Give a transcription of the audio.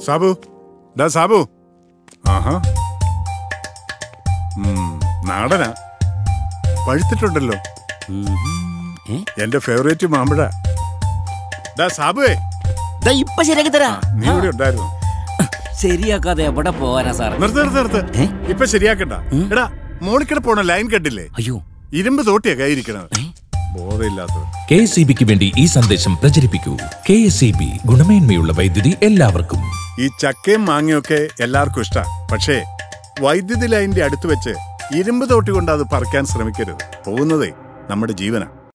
സാബു ഡാ സാബു ആഹാ ഉം, നാടനാ പഴുത്തിട്ടുണ്ടല്ലോ ഏ? എന്റെ ഫേവറേറ്റ് മാമ്പഴ ഡാ സാബുവേ ദാ ഇപ്പൊ ശരിയാക്കി തരാ നീ ഇവിടെ ഉണ്ടായിരുന്നു ശരിയാക്കാതെ എവിടെ പോവാനാ സാർ നിർത്ത് നിർത്ത് നിർത്ത് ഏ? ഇപ്പൊ ശരിയാക്കണ്ട എടാ മോളിക്കട പോണ ലൈൻ കണ്ടില്ലേ അയ്യോ ഇരുമ്പ് തോട്ടിയാ കൈയിരിക്കണത് ബോധമില്ലാത്തത് കെ എസ് ഇ ബിക്ക് വേണ്ടി ഈ സന്ദേശം പ്രചരിപ്പിക്കൂ കെ എസ് ഇ ബി ഗുണമേന്മയുള്ള വൈദ്യുതി എല്ലാവർക്കും ഈ ചക്കയും മാങ്ങയൊക്കെ എല്ലാവർക്കും ഇഷ്ടാ പക്ഷേ വൈദ്യുതി ലൈനിന്റെ അടുത്ത് വെച്ച് ഇരുമ്പ് തോട്ടി കൊണ്ട് അത് പറിക്കാൻ ശ്രമിക്കരുത് പോകുന്നതേ നമ്മുടെ ജീവനാ